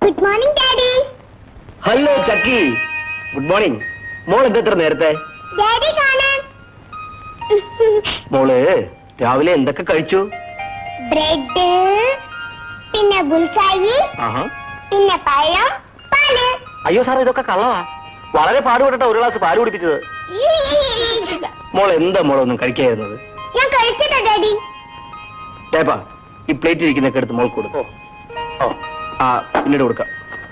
Good morning daddy hello Chakki good morning മോൾ എന്താ ഇത്ര നേരത്തെ ഡാഡി കാണാൻ മോള് രാവിലെ എന്തൊക്കെ കഴിച്ചു ബ്രെഡ് പിന്നെ ബുൾസായി ആഹാ പിന്നെ പഴം പാല് അയ്യോ സാർ ഇതൊക്കെ കള്ളവാ വളരെ പാടുപെട്ടിട്ട ഒരു ഗ്ലാസ് പാല് കുടിപ്പിച്ചത് മോൾ എന്താ മോളൊന്നും കഴിക്കായിരുന്നത് ഞാൻ കഴിച്ചിട്ടാ ഡാഡി ടേപ്പാ ഈ പ്ലേറ്റ് ഇരിക്കുന്നൊക്കെ എടുത്ത് മോൾക്ക് കൊടുക്കോ ഓ ആ പിന്നീട് കൊടുക്കാം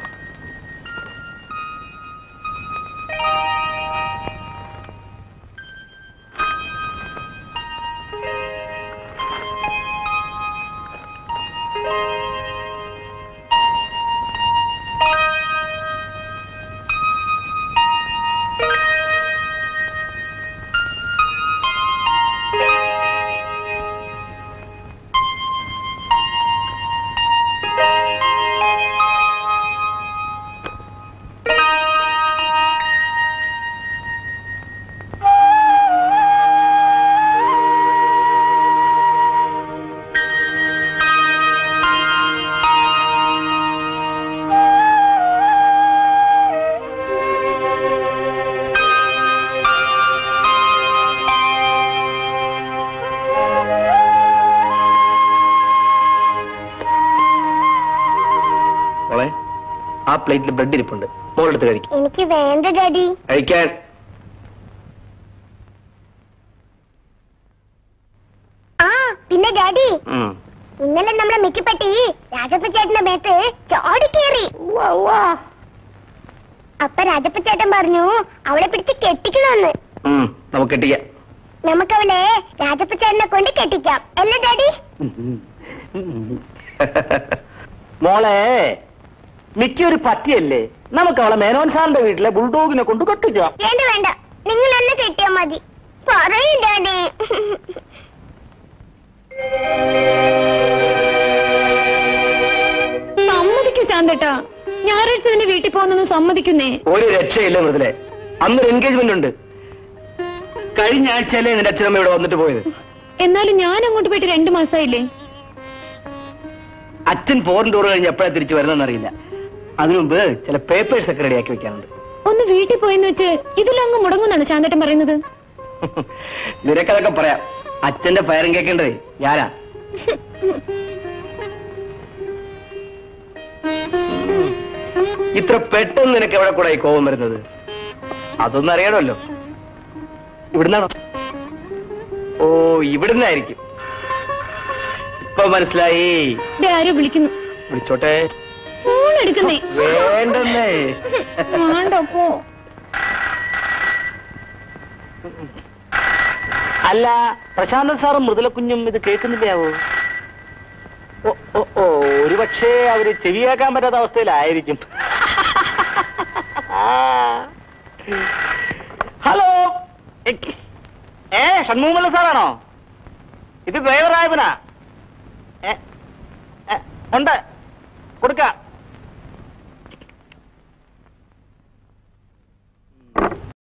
മോളെ ആ പ്ലേറ്റിൽ ബ്രെഡ് ഇരിപ്പുണ്ട് മോളെടുത്ത് കഴിക്കും എനിക്ക് വേണ്ട ഡാഡി കഴിക്കാൻ ആ പിന്നെ ഡാഡി ഉം. ഇന്നലെ നമ്മളെ മിക്കപ്പെട്ടി രാജപ്പ ചേട്ടന്റെ മേത്ത് ചോടി കയറി അപ്പൊ രാജപ്പ ചേട്ടൻ പറഞ്ഞു അവളെ പിടിച്ച് കെട്ടിക്കണമെന്ന് ഉം, നമുക്ക് കെട്ടിക്കാം നമുക്കവളെ രാജപ്പ ചേട്ടനെ കൊണ്ട് കെട്ടിക്കാം അല്ലേ ഡാഡി മോളെ മിക്ക ഒരു പറ്റിയല്ലേ നമുക്ക് അവളെ മേനോൻ സാറിന്റെ വീട്ടിലെ ബുൾഡോഗിനെ കൊണ്ട് കെട്ടിക്കാം വേണ്ട വേണ്ട നിങ്ങൾ എന്നെ കെട്ടിയാ മതി പറയൂ ഡാഡി സമ്മതിക്കൂ ശാന്തേട്ടാ ഞായറാഴ്ച നിന്റെ വീട്ടിൽ പോകുന്നൊന്നും സമ്മതിക്കുന്നേ ഒരു രക്ഷയില്ല മൃദുലെ അന്നൊരു എൻഗേജ്മെന്റ് ഉണ്ട് കഴിഞ്ഞ ആഴ്ചയല്ലേ നിന്റെ അച്ഛനമ്മ ഇവിടെ വന്നിട്ട് പോയത് എന്നാലും ഞാൻ അങ്ങോട്ട് പോയിട്ട് രണ്ടു മാസമായില്ലേ അച്ഛൻ ഫോറിൻ ടൂർ കഴിഞ്ഞ് എപ്പോഴാ തിരിച്ചു വരുന്നതെന്ന് അറിയില്ല അതിനു മുമ്പ് ചില പേപ്പേഴ്സ് ഒക്കെ റെഡിയാക്കി വെക്കാനുണ്ട് ഒന്ന് വീട്ടിൽ പോയെന്ന് വെച്ച് ഇതിലങ്ങ് മുടങ്ങുന്നാണ് ശാന്തേട്ടൻ പറയുന്നത് നിനക്കതൊക്കെ പറയാം അച്ഛന്റെ പയറും കേൾക്കേണ്ടതേ ഞാനാ ഇത്ര പെട്ടെന്ന് നിനക്ക് എവിടെ കൂടെ ഈ കോപം വരുന്നത് അതൊന്നും അറിയണമല്ലോ ഇവിടുന്നാണോ ഓ ഇവിടുന്നായിരിക്കും ഇപ്പൊ മനസ്സിലായി ദേ ആരോ വിളിക്കുന്നു വിളിച്ചോട്ടെ ഫോൺ എടുക്കുന്നേ വേണ്ടെന്നേ വേണ്ട പോ അല്ല പ്രശാന്ത സാറും മൃദുല കുഞ്ഞും ഇത് കേൾക്കുന്നില്ലാവോ ഓ ഓ ഓ ഒരു പക്ഷേ അവര് ചെവിയാക്കാൻ പറ്റാത്ത അവസ്ഥയിലായിരിക്കും ആ. ഹലോ എക്. ഏ ഷൺമുഖമല്ല സാറാണോ ഇത് ഡ്രൈവർ ആയവനാ ഏ, ഏ, ഉണ്ട് കൊടുക്ക